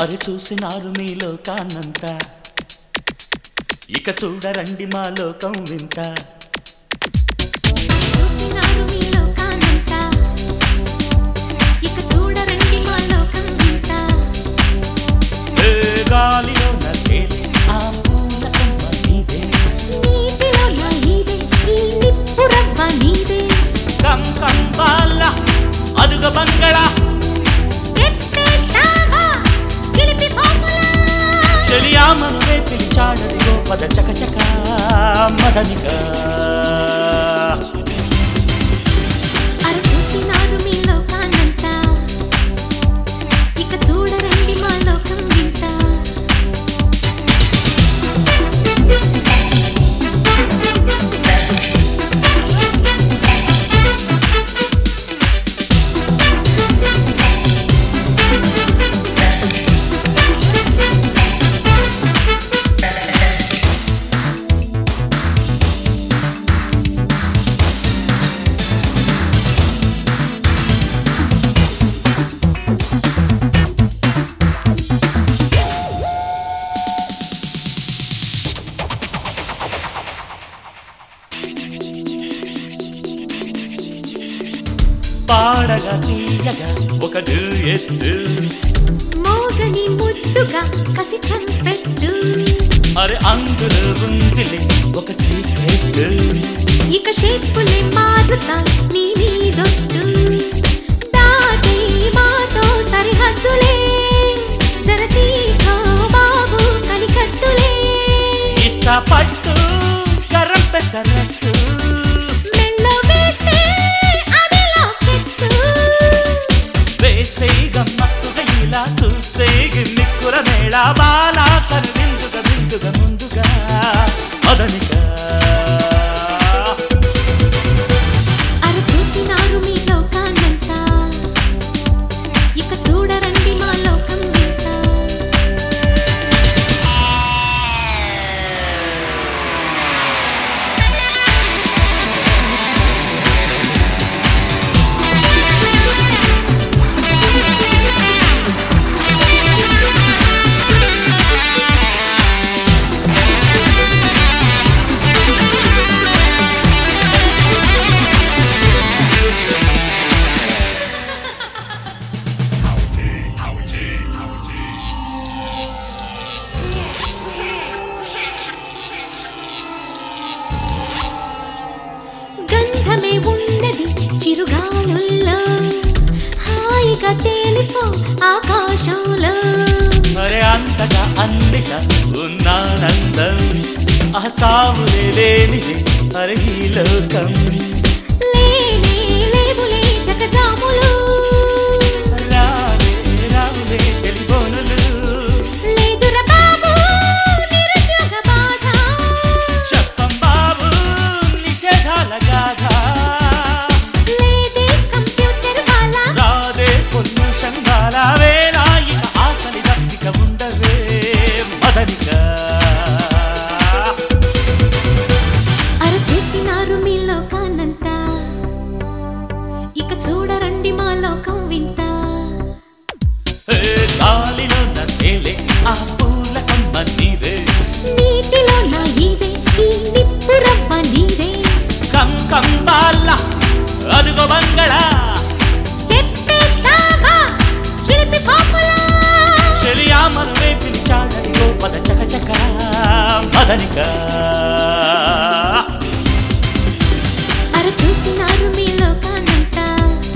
అరి చూసినారు మీలో కానంతా ఇక చూడరండి మా లోకం వింత చూసినారు మీ లోకానంతా ఇక చూడరండి మా లోకం వింత ఏ గాలిలో నల్లేలే ఆ పూల కొమ్మ నీదే నీటిలో నా ఈదే ఈ నిప్పు రవ్వ నీదే కం కం బాల అదుగ బంగళ చెప్పేస్తావా చిలిపి ఫార్ములా చెలియామనువే పిలిచాడదిగో పద చక చక మదనిక అర చూసినారు మీ లోకానంతా ఇక చూడరండి మా లోకం వింత పాడగా తీయగా ఒక ఎత్తు మోగని ముద్దుగా కసి చంపెట్టు అరే అందులో ఉందిలే ఒక సీక్రెట్ ఇక షేపులే మారుతా నీ మీదొట్టు దాటి మాతో సరిహద్దులే జరసీతో బాబు కనికట్టులే ఇస్తా పట్టు కర్రం పెసరట్టు మెల్లో వేస్తే అది లాకెట్టు వేసే గమ్మత్తుగా ఇలా చూసే గిన్నెక్కుల మేళ బాల తను విందుగా విందుగా ముందుగా మదనిక అర చూసినారు మీ లోకానంతా ఇక చూడరండి మా లోకం వింత గంధమే ఉన్నది చిరుగాలుల్లో హాయిగా తేలిపో ఆకాశంలో మరి అంతగా అందిక ఉన్నానందం ఆ చావులే లేనిదే అరే ఈ లోకం లేనే లేవులే జగజాములు రావే రావులే టెలిఫోనులు లేదుర బాబు నిరుద్యోగ బాధ చెప్పం బాబు నిషేధాల గాథ లేదే కంప్యూటర్ వాళ్ళ రాదే పొన్ను శంగాల వేళ ఇక ఆకలి దప్పిక ఉండవే మదనిక అర చూసినారు మీ లోకానంతా ఇక చూడరండి మా లోకం వింత ఏ గాలిలో నన్నేలే ఆ పూల కొమ్మ నీవే నీటిలో నా ఈదే ఈ నిప్పు రవ్వ నీదే కం కంబాల అదుగో బంగళ చెప్పేస్తావా చిలిపి ఫార్ములా చెలియామనువే పిలిచాడదిగో పద చక చక మదనిక అర చూసినారు మీ లోకానంతా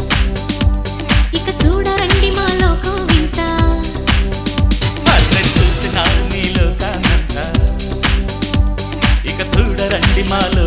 ఇక చూడరండి మా లోకం వింత అర్రె చూసిన నీలో కానంత ఇక చూడరండి మాలో